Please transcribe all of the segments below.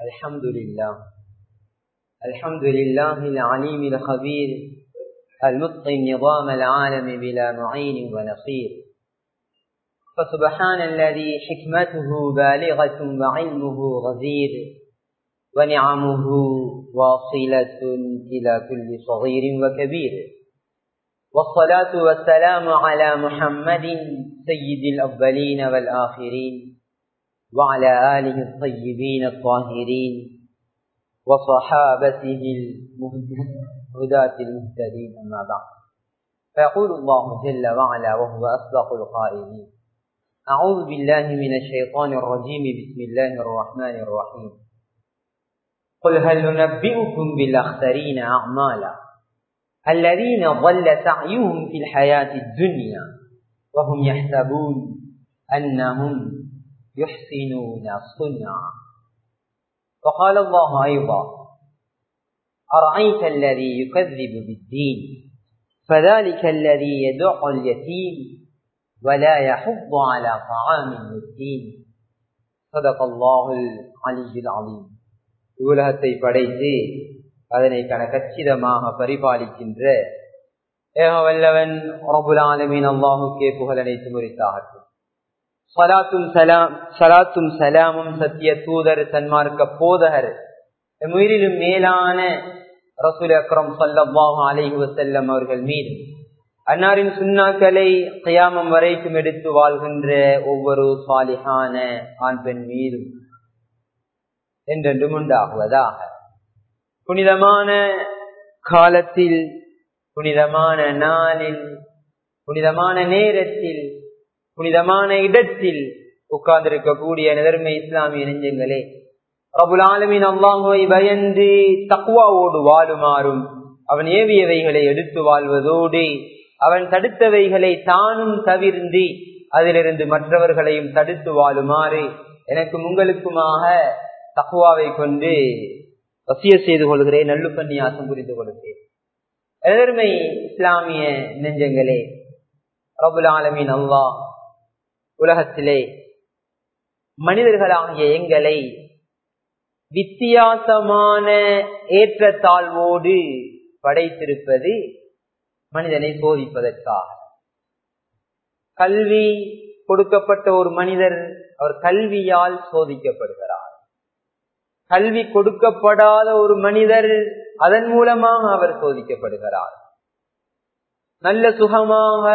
الحمد لله الحمد لله العليم الخبير المتقن نظام العالم بلا معين ونصير فسبحان الذي حكمته بالغة وعلمه غزير ونعمه واصلة إلى كل صغير وكبير والصلاة والسلام على محمد سيد الأولين والآخرين وعلى آله الطيبين الطاهرين وصحابته الهداة المهتدين أما بعد فيقول الله جل وعلا وهو أصدق القائلين أعوذ بالله من الشيطان الرجيم بسم الله الرحمن الرحيم قل هل ننبئكم بالأخسرين أعمالا الذين ضل سعيهم في الحياة الدنيا وهم يحسبون أنهم يحسنون صنعا وقال الله أيضا أرأيت الذي يكذب بالدين فذلك الذي يدع اليتيم ولا يحض على طعام المسكين صدق الله العلي العظيم உலகத்தை படைத்து அதனை கணக்கச்சிதமாக பரிபாலிக்கின்ற ஏகவல்லவன் ரபுலாலமின் அல்லாஹுக்கே புகழனைத்து முறித்தாகட்டும் சலாத்தும் சலாம் சலாத்தும் சலாமும் சத்திய தூதர் சன்மார்க்க போதகர் உயிரிலும் மேலான ரசூல் அக்ரம் சல்லாஹு அலைஹி வசல்லம் அவர்கள் மீது அன்னாரின் சுண்ணாக்களை கயாமம் வரைக்கும் எடுத்து வாழ்கின்ற ஒவ்வொரு சாலிகான ஆண் பெண் மீதும் என்றென்றும் உண்டாகுவதாக புனிதமான காலத்தில் புனிதமான நாளில் புனிதமான நேரத்தில் புனிதமான இடத்தில் உட்கார்ந்திருக்கக்கூடிய நிதர்மை இஸ்லாமிய நெஞ்சங்களே பிரபுல் ஆலமின் அல்லாஹுவை பயந்து தக்குவாவோடு வாழுமாறும் அவன் ஏவியவைகளை எடுத்து வாழ்வதோடு அவன் தடுத்தவைகளை தானும் தவிர்ந்து அதிலிருந்து மற்றவர்களையும் தடுத்து வாழுமாறு எனக்கும் உங்களுக்குமாக தக்குவாவை கொண்டு வசிய செய்து கொள்கிறேன் நல்லுப்பன்னியாசம் புரிந்து கொள்கிறேன் எதர்மை இஸ்லாமிய நெஞ்சங்களே ரபுல் ஆலமின் அல்லா உலகத்திலே மனிதர்களாகிய எங்களை வித்தியாசமான ஏற்றத்தாழ்வோடு படைத்திருப்பது மனிதனை சோதிப்பதற்காக கல்வி கொடுக்கப்பட்ட ஒரு மனிதர் அவர் கல்வியால் சோதிக்கப்படுகிறார் கல்வி கொடுக்கப்படாத ஒரு மனிதர் அதன் மூலமாக அவர் சோதிக்கப்படுகிறார் நல்ல சுகமாக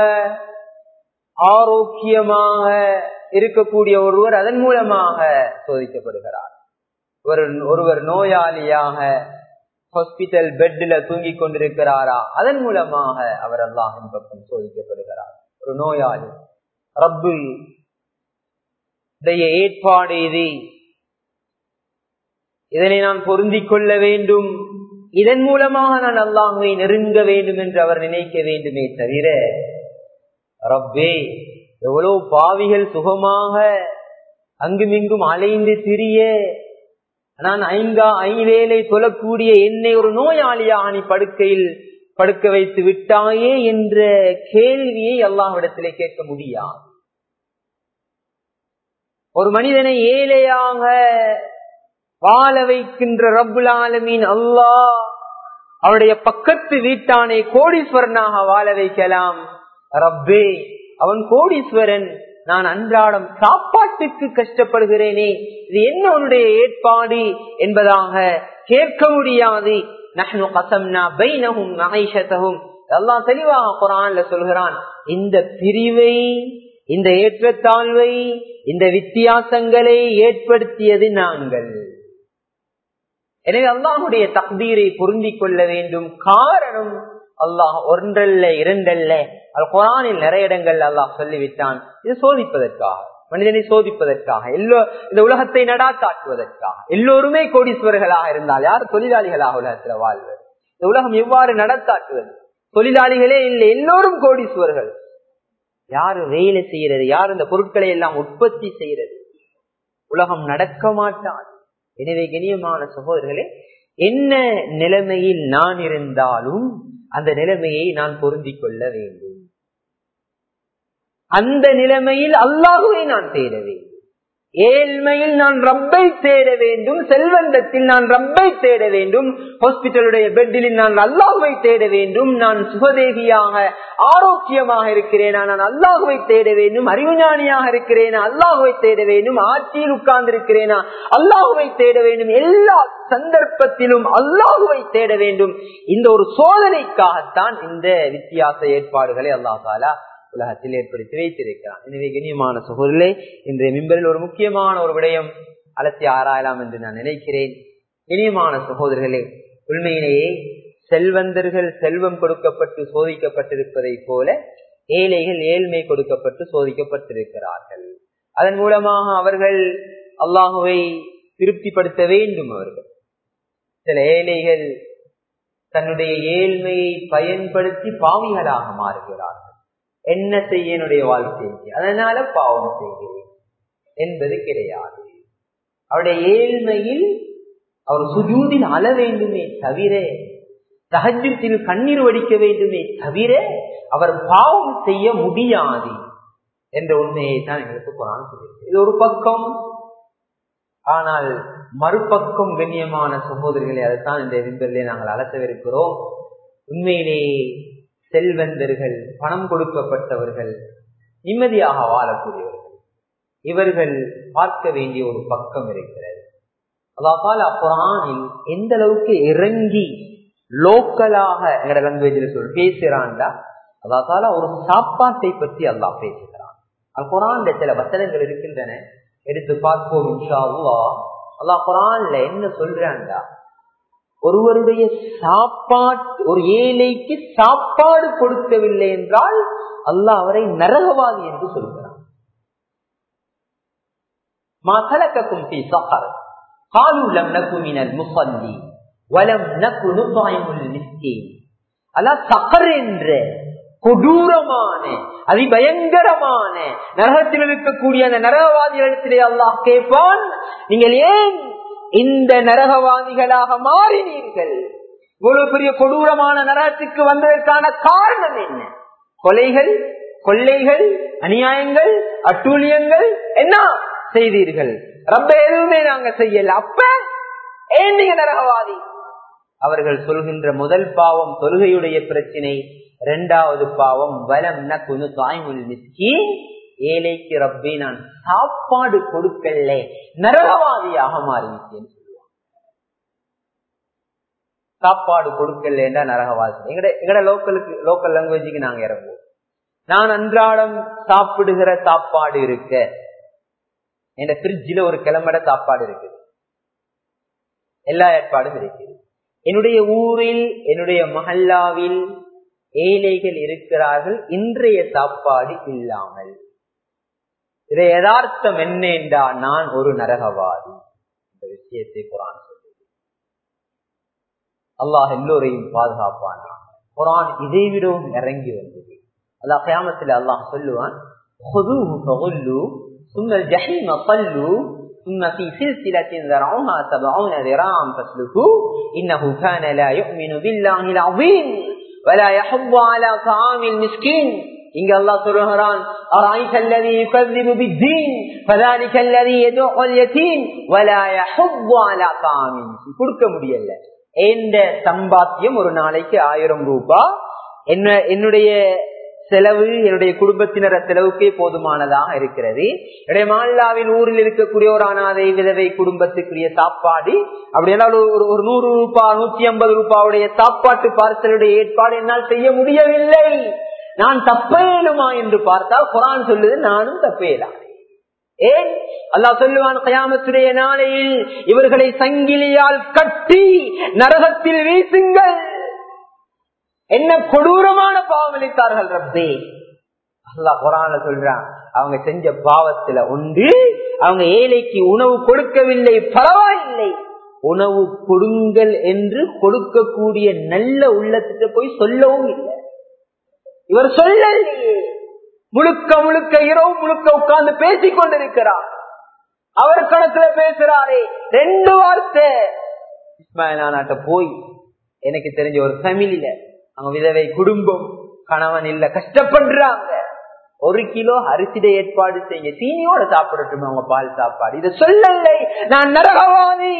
ஆரோக்கியமாக இருக்கக்கூடிய ஒருவர் அதன் மூலமாக சோதிக்கப்படுகிறார் ஒரு ஒருவர் நோயாளியாக ஹாஸ்பிட்டல் பெட்ல தூங்கிக் கொண்டிருக்கிறாரா அதன் மூலமாக அவர் அல்லாஹின் பக்கம் சோதிக்கப்படுகிறார் ஒரு நோயாளி ரப்பு ஏற்பாடு இது இதனை நான் பொருந்திக் கொள்ள வேண்டும் இதன் மூலமாக நான் அல்லாஹுவை நெருங்க வேண்டும் என்று அவர் நினைக்க வேண்டுமே தவிர ரப்பே எவ்வளவு பாவிகள் சுகமாக அங்குமிங்கும் அலைந்து திரிய நான் ஐங்கா ஐவேலை சொல்லக்கூடிய என்னை ஒரு நோயாளியாக நீ படுக்கையில் படுக்க வைத்து விட்டாயே என்ற கேள்வியை அல்லாஹ்விடத்திலே கேட்க முடியாது ஒரு மனிதனை ஏழையாக வாழ வைக்கின்ற ரப்புல் ஆலமீன் அல்லாஹ் அவருடைய பக்கத்து வீட்டானை கோடீஸ்வரனாக வாழ வைக்கலாம் ரப்பே அவன் கோடீஸ்வரன் நான் அன்றாடம் சாப்பாட்டுக்கு கஷ்டப்படுகிறேனே இது என்ன உன்னுடைய ஏற்பாடு என்பதாக கேட்க முடியாது எல்லாம் தெளிவாக குரான்ல சொல்கிறான் இந்த பிரிவை இந்த ஏற்றத்தாழ்வை இந்த வித்தியாசங்களை ஏற்படுத்தியது நாங்கள் எனவே அல்லாஹுடைய தக்தீரை பொருந்திக் கொள்ள வேண்டும் காரணம் அல்லாஹ் ஒன்றல்ல இரண்டல்ல அது குரானில் நிறைய இடங்கள் அல்லாஹ் சொல்லிவிட்டான் இது சோதிப்பதற்காக மனிதனை சோதிப்பதற்காக எல்லோ இந்த உலகத்தை நடாத்தாக்குவதற்காக எல்லோருமே கோடீஸ்வரர்களாக இருந்தால் யார் தொழிலாளிகளாக உலகத்துல வாழ்வது இந்த உலகம் எவ்வாறு நடத்தாக்குவது தொழிலாளிகளே இல்லை எல்லோரும் கோடீஸ்வரர்கள் யாரு வேலை செய்யறது யார் இந்த பொருட்களை எல்லாம் உற்பத்தி செய்யறது உலகம் நடக்க மாட்டான் எனவே கணியமான சகோதரர்களே என்ன நிலைமையில் நான் இருந்தாலும் அந்த நிலைமையை நான் பொருந்திக் கொள்ள வேண்டும் அந்த நிலைமையில் அல்லாஹுவை நான் தேட வேண்டும் ஏழ்மையில் நான் ரப்பை தேட வேண்டும் செல்வந்தத்தில் நான் ரப்பை தேட வேண்டும் ஹாஸ்பிட்டலுடைய பெட்டில் நான் அல்லாஹுவை தேட வேண்டும் நான் சுகதேகியாக ஆரோக்கியமாக இருக்கிறேனா நான் அல்லாஹுவை தேட வேண்டும் அறிவுஞானியாக இருக்கிறேனா அல்லாஹுவை தேட வேண்டும் ஆட்சியில் உட்கார்ந்து இருக்கிறேனா அல்லாஹுவை தேட வேண்டும் எல்லா சந்தர்ப்பத்திலும் அல்லாஹுவை தேட வேண்டும் இந்த ஒரு சோதனைக்காகத்தான் இந்த வித்தியாச ஏற்பாடுகளை அல்லாஹ் தாலா உலகத்தில் ஏற்படுத்தி வைத்திருக்கிறான் எனவே கண்ணியமான சகோதரர்களே இன்றைய மிம்பரில் ஒரு முக்கியமான ஒரு விடயம் அலசி ஆராயலாம் என்று நான் நினைக்கிறேன் இனியமான சகோதரர்களே உண்மையிலேயே செல்வந்தர்கள் செல்வம் கொடுக்கப்பட்டு சோதிக்கப்பட்டிருப்பதை போல ஏழைகள் ஏழ்மை கொடுக்கப்பட்டு சோதிக்கப்பட்டிருக்கிறார்கள் அதன் மூலமாக அவர்கள் அல்லாஹுவை திருப்திப்படுத்த வேண்டும் அவர்கள் சில ஏழைகள் தன்னுடைய ஏழ்மையை பயன்படுத்தி பாவிகளாக மாறுகிறார்கள் என்ன செய்ய என்னுடைய வாழ்க்கைக்கு அதனால பாவம் செய்கிறேன் என்பது கிடையாது அவருடைய ஏழ்மையில் அவர் சுஜூதில் அழ வேண்டுமே தவிர சகஜத்தில் கண்ணீர் வடிக்க வேண்டுமே தவிர அவர் பாவம் செய்ய முடியாது என்ற உண்மையை தான் எங்களுக்கு குரான் சொல்லியிருக்கு இது ஒரு பக்கம் ஆனால் மறுபக்கம் கண்ணியமான சகோதரிகளை அதைத்தான் இந்த விம்பரிலே நாங்கள் அலசவிருக்கிறோம் உண்மையிலேயே செல்வந்தர்கள் பணம் கொடுக்கப்பட்டவர்கள் நிம்மதியாக வாழக்கூடியவர்கள் இவர்கள் பார்க்க வேண்டிய ஒரு பக்கம் இருக்கிறது அதாவது குரானில் எந்த அளவுக்கு இறங்கி லோக்கலாக எங்கட லாங்குவேஜில் சொல் பேசுறான்டா அதால ஒரு சாப்பாட்டை பற்றி அல்லாஹ் பேசுகிறான் அது குரான்ல சில வசனங்கள் இருக்கின்றன எடுத்து பார்ப்போம் இன்ஷா அல்லா அல்லாஹ் குரான்ல என்ன சொல்றான்டா ஒருவருடைய சாப்பாட்டு ஒரு ஏழைக்கு சாப்பாடு கொடுக்கவில்லை என்றால் அல்லாஹ் அவரை நரகவாதி என்று சொல்கிறான் மாசலக்கும் தீ சக்கர் காலுலம் நகுமினர் முசல்லி வலம் நக்கு நுபாயமுல் மிஸ்கீன் அல்ல சக்கர் என்ற கொடூரமான அதிபயங்கரமான நரகத்தில் இருக்கக்கூடிய அந்த நரகவாதிகளிடத்திலே அல்லாஹ் கேட்பான் நீங்கள் ஏன் இந்த நரகவாதிகளாக மாறினீர்கள் இவ்வளவு பெரிய கொடூரமான நரகத்துக்கு வந்ததற்கான காரணம் என்ன கொலைகள் கொள்ளைகள் அநியாயங்கள் அட்டூழியங்கள் என்ன செய்தீர்கள் ரொம்ப எதுவுமே நாங்க செய்யல அப்ப ஏன் நீங்க நரகவாதி அவர்கள் சொல்கின்ற முதல் பாவம் தொழுகையுடைய பிரச்சினை இரண்டாவது பாவம் வலம் நகுனு தாய்முல் மிஸ்கி ஏழைக்கு ரப்பே நான் சாப்பாடு கொடுக்கல நரகவாதியாக மாறிவிட்டேன் சொல்லுவான் சாப்பாடு கொடுக்கல என்றா நரகவாதி எங்கட எங்கட லோக்கலுக்கு லோக்கல் லாங்குவேஜுக்கு நாங்க இறங்குவோம் நான் அன்றாடம் சாப்பிடுகிற சாப்பாடு இருக்க என் பிரிட்ஜில ஒரு கிளம்பட சாப்பாடு இருக்குது எல்லா ஏற்பாடும் இருக்குது என்னுடைய ஊரில் என்னுடைய மஹல்லாவில் ஏழைகள் இருக்கிறார்கள் இன்றைய சாப்பாடு இல்லாமல் இதை யதார்த்தம் என்ன என்றா நான் ஒரு நரகவாதி இந்த விஷயத்தை குரான் சொல்லுது அல்லாஹ் எல்லோரையும் பாதுகாப்பானா குரான் இதை விடவும் இறங்கி வந்தது அல்லாஹ் கயாமத்தில் அல்லாஹ் சொல்லுவான் ثم الجحيم صلوا ثم في سلسلة ذرعها سبعون ذراعا فاسلكوه إنه كان لا يؤمن بالله العظيم ولا يحض على طعام المسكين இங்க அல்லாஹ் சொல்லுகிறான் أرأيت الذي يكذب بالدين فذلك الذي يدعو اليتيم ولا يحض على طعام المسكين கொடுக்க முடியல எந்த சம்பாத்தியம் ஒரு நாளைக்கு ஆயிரம் ரூபாய் என்ன என்னுடைய செலவு என்னுடைய குடும்பத்தினர செலவுக்கே போதுமானதாக இருக்கிறது என்னுடைய மாநிலாவில் ஊரில் இருக்கக்கூடிய ஒரு அனாதை விதவை குடும்பத்துக்குரிய சாப்பாடு அப்படின்னா ஒரு ஒரு நூறு ரூபாய் நூத்தி ஐம்பது ரூபாவுடைய சாப்பாட்டு பார்சலுடைய ஏற்பாடு என்னால் செய்ய முடியவில்லை நான் தப்பேலுமா என்று பார்த்தால் குரான் சொல்லுது நானும் தப்பேலாம் ஏன் அல்லா சொல்லுவான் கயாமத்துடைய நாளையில் இவர்களை சங்கிலியால் கட்டி நரகத்தில் வீசுங்கள் என்ன கொடூரமான பாவம் அளித்தார்கள் ரப்பே அல்லா குரான சொல்றான் அவங்க செஞ்ச பாவத்துல உண்டு அவங்க ஏழைக்கு உணவு கொடுக்கவில்லை பரவாயில்லை உணவு கொடுங்கள் என்று கொடுக்கக்கூடிய நல்ல உள்ளத்துக்கு போய் சொல்லவும் இல்லை இவர் சொல்லலையே முழுக்க முழுக்க இரவு முழுக்க உட்கார்ந்து பேசிக் கொண்டிருக்கிறார் அவர் கணக்குல பேசுறாரே ரெண்டு வார்த்தை இஸ்மாயில் நாட்ட போய் எனக்கு தெரிஞ்ச ஒரு ஃபேமிலியில அவங்க விதவை குடும்பம் கணவன் இல்ல கஷ்டப்படுறாங்க ஒரு கிலோ அரிசிட ஏற்பாடு செய்ய சீனியோட சாப்பிடட்டும் அவங்க பால் சாப்பாடு இதை சொல்லலை நான் நரகவாதி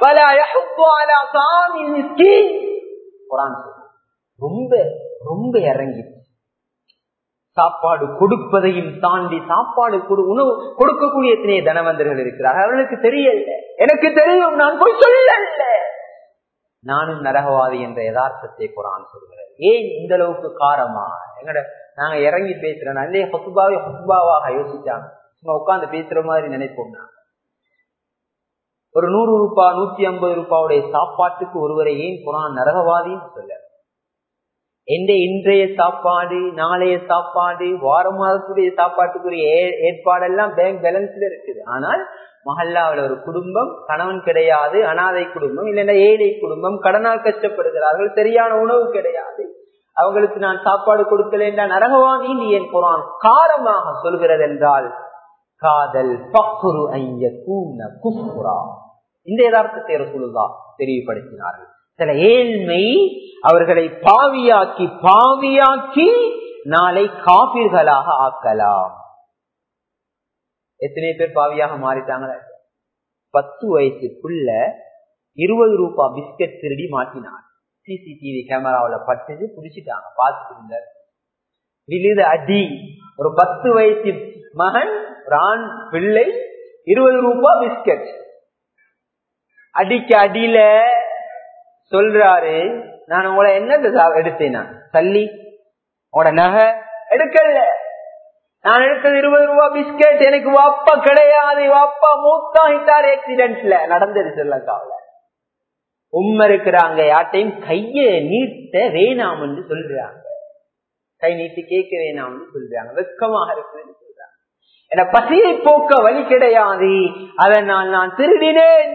ரொம்ப ரொம்ப இறங்கி சாப்பாடு கொடுப்பதையும் தாண்டி சாப்பாடு உணவு கொடுக்கக்கூடிய எத்தனை தனவந்தர்கள் இருக்கிறார் அவர்களுக்கு தெரியல எனக்கு தெரியும் நான் போய் சொல்லல நானும் நரகவாதி என்ற யதார்த்தத்தை குரான் சொல்கிறது ஏன் இந்த அளவுக்கு காரமா எங்கட நாங்க இறங்கி பேசுறோம் நல்லே ஹொசுபாவே ஹொசுபாவாக யோசிச்சாங்க சும்மா உட்காந்து பேசுற மாதிரி நினைப்போம் நான் ஒரு நூறு ரூபாய் நூத்தி ஐம்பது ரூபாவுடைய சாப்பாட்டுக்கு ஒருவரை ஏன் குரான் நரகவாதின்னு சொல்ல எந்த இன்றைய சாப்பாடு நாளைய சாப்பாடு வார மாதத்துடைய சாப்பாட்டுக்குரிய ஏற்பாடெல்லாம் பேங்க் பேலன்ஸ்ல இருக்குது ஆனால் மஹல்லாவில் ஒரு குடும்பம் கணவன் கிடையாது அனாதை குடும்பம் இல்லைன்னா ஏழை குடும்பம் கடனால் கஷ்டப்படுகிறார்கள் சரியான உணவு கிடையாது அவங்களுக்கு நான் சாப்பாடு கொடுக்கல நரகவாதி நீ என் குரான் காரமாக சொல்கிறது என்றால் காதல் பக்குரு ஐய கூன குஃபுரா இந்த யதார்த்தத்தை ரசூலுல்லா தெளிவுபடுத்தினார்கள் சில ஏழ்மை அவர்களை பாவியாக்கி பாவியாக்கி நாளை காபிர்களாக ஆக்கலாம் எத்தனை பேர் பாவியாக மாறிட்டாங்களா பத்து வயசுக்குள்ள இருபது ரூபாய் பிஸ்கட் திருடி மாட்டினார் சிசிடிவி கேமராவில பட்டுச்சு புடிச்சிட்டாங்க பார்த்துட்டு இருந்தார் விழுது அடி ஒரு பத்து வயசு மகன் ஒரு ஆண் பிள்ளை இருபது ரூபாய் பிஸ்கட் அடிக்க அடியில சொல்றாரு நான் உங்களை என்ன எடுத்தேன் நான் தள்ளி உங்களோட நகை எடுக்கல நான் எடுத்தது இருபது ரூபாய் பிஸ்கட் எனக்கு வாப்பா கிடையாது வாப்பா மூத்தாகிட்டார் ஆக்சிடென்ட்ல நடந்தது ஸ்ரீலங்காவில உண்மை இருக்கிறாங்க யார்ட்டையும் கைய நீட்ட வேணாம் என்று சொல்றாங்க கை நீட்டி கேட்க வேணாம்னு சொல்றாங்க வெக்கமாக இருக்குதுன்னு சொல்றாங்க என பசியை போக்க வழி கிடையாது அதனால் நான் திருடினேன்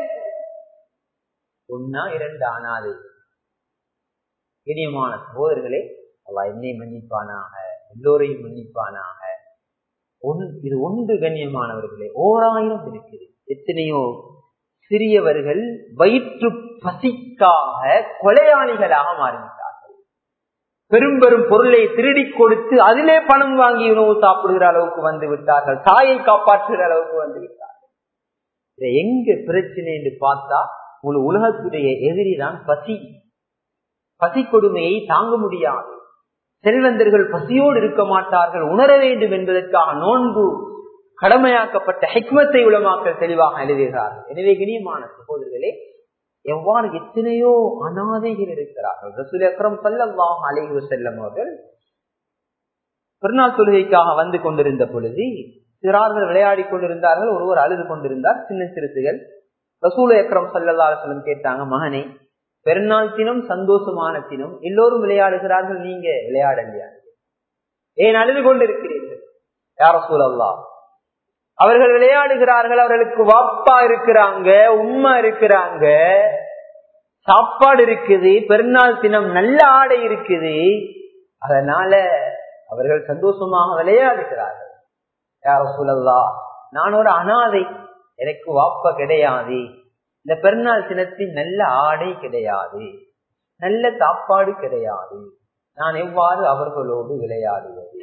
ஒன்னா இரண்டு ஆனாது இனியமான சகோதரர்களே அவ என்னை மன்னிப்பானாக எல்லோரையும் மன்னிப்பானாக இது ஒன்று கண்ணியமானவர்களே ஓராயிரம் இருக்குது எத்தனையோ சிறியவர்கள் வயிற்று பசிக்காக கொலையாளிகளாக மாறிவிட்டார்கள் பெரும் பெரும் பொருளை திருடி கொடுத்து அதிலே பணம் வாங்கி உணவு சாப்பிடுகிற அளவுக்கு வந்து விட்டார்கள் தாயை காப்பாற்றுகிற அளவுக்கு வந்து விட்டார்கள் இதை எங்க பிரச்சனை என்று பார்த்தா முழு உலகத்துடைய எதிரிதான் பசி பசி கொடுமையை தாங்க முடியாது செல்வந்தர்கள் பசியோடு இருக்க மாட்டார்கள் உணர வேண்டும் என்பதற்காக நோன்பு கடமையாக்கப்பட்ட ஹெக்மத்தை உளமாக்கல் தெளிவாக எழுதுகிறார்கள் எனவே இனியமான சகோதரர்களே எவ்வாறு எத்தனையோ அனாதைகள் இருக்கிறார்கள் ரசூல் அக்ரம் சல்லாஹ் அலைவு செல்லம் அவர்கள் பெருநாள் தொழுகைக்காக வந்து கொண்டிருந்த பொழுது சிறார்கள் விளையாடி கொண்டிருந்தார்கள் ஒருவர் அழுது கொண்டிருந்தார் சின்ன சிறுசுகள் ரசூல் அக்ரம் சல்லா சொல்லம் கேட்டாங்க மகனே பெருநாள் தினம் சந்தோஷமான தினம் எல்லோரும் விளையாடுகிறார்கள் நீங்க விளையாடலையா ஏன் அழுது கொண்டிருக்கிறீர்கள் யார சூழல்லா அவர்கள் விளையாடுகிறார்கள் அவர்களுக்கு வாப்பா இருக்கிறாங்க உம்மா இருக்கிறாங்க சாப்பாடு இருக்குது பெருநாள் தினம் நல்ல ஆடை இருக்குது அதனால அவர்கள் சந்தோஷமாக விளையாடுகிறார்கள் யார சூழல்லா நான் ஒரு அனாதை எனக்கு வாப்பா கிடையாது இந்த பெருநாள் தினத்தில் நல்ல ஆடை கிடையாது நல்ல சாப்பாடு கிடையாது நான் எவ்வாறு அவர்களோடு விளையாடுவது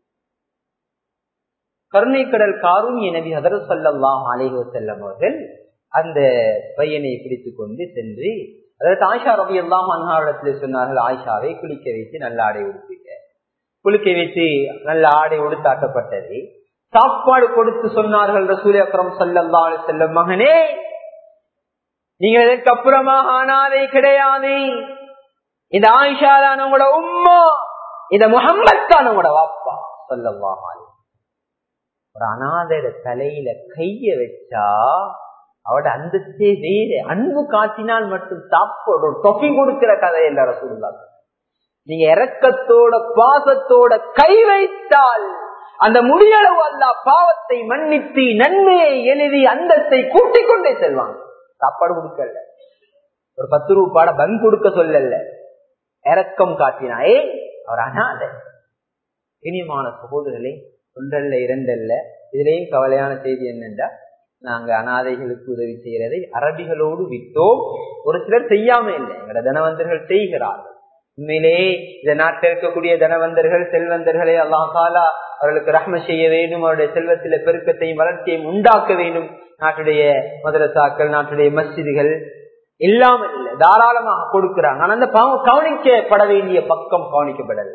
கருணைக்கடல் காரும் நபி ஹதர் சொல்லாம் அலைஹோ செல்லம் அவர்கள் அந்த பையனை பிடித்துக் கொண்டு சென்று அதாவது ஆயிஷா ரவி எல்லாம் அன்னாரிடத்தில் சொன்னார்கள் ஆயிஷாவை குளிக்க வைத்து நல்ல ஆடை உடுப்பீங்க குளிக்க வைத்து நல்ல ஆடை உடுத்தாட்டப்பட்டது சாப்பாடு கொடுத்து சொன்னார்கள் ரசூல் அக்ரம் சல்லல்லா செல்லம் மகனே நீங்க இதற்கு அப்புறமா ஆனாதே கிடையாது இந்த ஆயிஷா தான் உங்களோட உம்மா இந்த முகம்மது தான் உங்களோட வாப்பா சொல்லவா ஒரு அனாதையோட தலையில கைய வச்சா அவட அந்தஸ்தே வேறு அன்பு காட்டினால் மட்டும் சாப்பாடு தொகை கொடுக்கிற கதை இல்ல ரசூல்லா நீங்க இறக்கத்தோட பாசத்தோட கை வைத்தால் அந்த முடியளவு அல்ல பாவத்தை மன்னித்து நன்மையை எழுதி அந்தஸ்தை கூட்டிக் கொண்டே செல்வாங்க சாப்பாடு கொடுக்கல ஒரு பத்து ரூபாட பங்க் கொடுக்க சொல்லல இறக்கம் காட்டினாயே அவர் அனாத இனியமான சகோதரர்களே ஒன்றல்ல இரண்டல்ல இதுலயும் கவலையான செய்தி என்னென்றா நாங்க அனாதைகளுக்கு உதவி செய்யறதை அரபிகளோடு விட்டோம் ஒரு சிலர் செய்யாம இல்லை எங்களோட தனவந்தர்கள் செய்கிறார்கள் உண்மையிலேயே இந்த நாட்டில் இருக்கக்கூடிய தனவந்தர்கள் செல்வந்தர்களை அல்லாஹாலா அவர்களுக்கு ரஹ்ம செய்ய வேண்டும் அவருடைய செல்வத்தில பெருக்கத்தையும் வளர்ச்சியையும் உண்டாக்க வேண்டும் நாட்டுடைய மதரசாக்கள் நாட்டுடைய மஸ்ஜிதுகள் இல்லாமல் இல்லை தாராளமாக கொடுக்கிறாங்க ஆனா அந்த கவனிக்கப்பட வேண்டிய பக்கம் கவனிக்கப்படல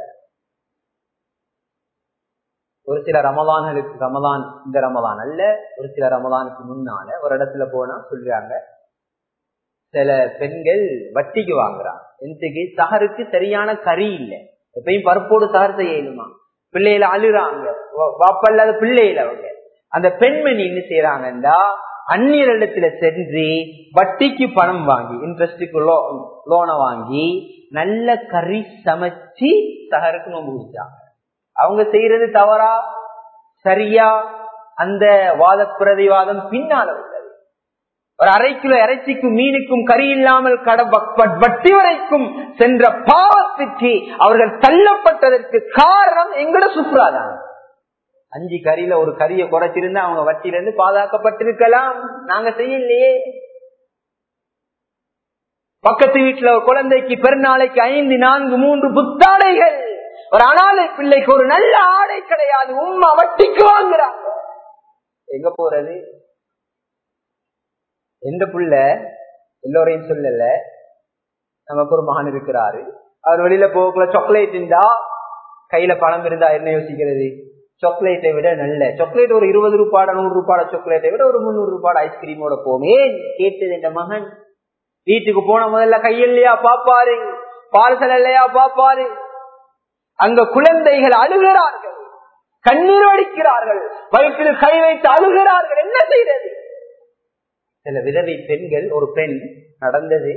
ஒரு சில ரமதான்களுக்கு ரமதான் இந்த ரமதான் அல்ல ஒரு சில ரமதானுக்கு முன்னால ஒரு இடத்துல போனா சொல்றாங்க சில பெண்கள் வட்டிக்கு வாங்குறாங்க எந்தக்கு சகருக்கு சரியான கறி இல்லை எப்பயும் பருப்போடு சகர் செய்யணுமா பிள்ளையில அழுறாங்க வாப்பல்லாத பிள்ளையில அவங்க அந்த பெண்மணி என்ன செய்யறாங்கண்டா அந்நியரிடத்துல சென்று வட்டிக்கு பணம் வாங்கி இன்ட்ரெஸ்டுக்கு லோ லோனை வாங்கி நல்ல கறி சமைச்சு சகருக்கு நோம்பு குடிச்சாங்க அவங்க செய்யறது தவறா சரியா அந்த வாத பிரதிவாதம் பின்னால உள்ளது ஒரு அரை கிலோ இறைச்சிக்கும் மீனுக்கும் கறி இல்லாமல் கட வட்டி வரைக்கும் சென்ற பாவத்துக்கு அவர்கள் தள்ளப்பட்டதற்கு காரணம் எங்கட சுற்றுலாதான் அஞ்சு கறியில ஒரு கறியை குறைச்சிருந்தா அவங்க வட்டியில இருந்து பாதுகாக்கப்பட்டிருக்கலாம் நாங்க செய்யலையே பக்கத்து வீட்டுல குழந்தைக்கு பெருநாளைக்கு ஐந்து நான்கு மூன்று புத்தாடைகள் ஒரு அனாதை பிள்ளைக்கு ஒரு நல்ல ஆடை கிடையாது உண்மை வட்டிக்கு வாங்குறாங்க எங்க போறது எந்த புள்ள எல்லோரையும் சொல்லல நமக்கு ஒரு மகன் இருக்கிறாரு அவர் வெளியில போகக்குள்ள சாக்லேட் இருந்தா கையில பணம் இருந்தா என்ன யோசிக்கிறது சாக்லேட்டை விட நல்ல சாக்லேட் ஒரு இருபது ரூபாட நூறு ரூபாட சாக்லேட்டை விட ஒரு முந்நூறு ரூபாட ஐஸ்கிரீமோட போமே கேட்டது என்ற மகன் வீட்டுக்கு போன முதல்ல கையில்லையா பாப்பாரு பார்சல் இல்லையா பாப்பாரு அங்க குழந்தைகள் அழுகிறார்கள் கண்ணீர் வடிக்கிறார்கள் வயிற்றில் கை வைத்து அழுகிறார்கள் என்ன செய்யறது சில விதவை பெண்கள் ஒரு பெண் நடந்தது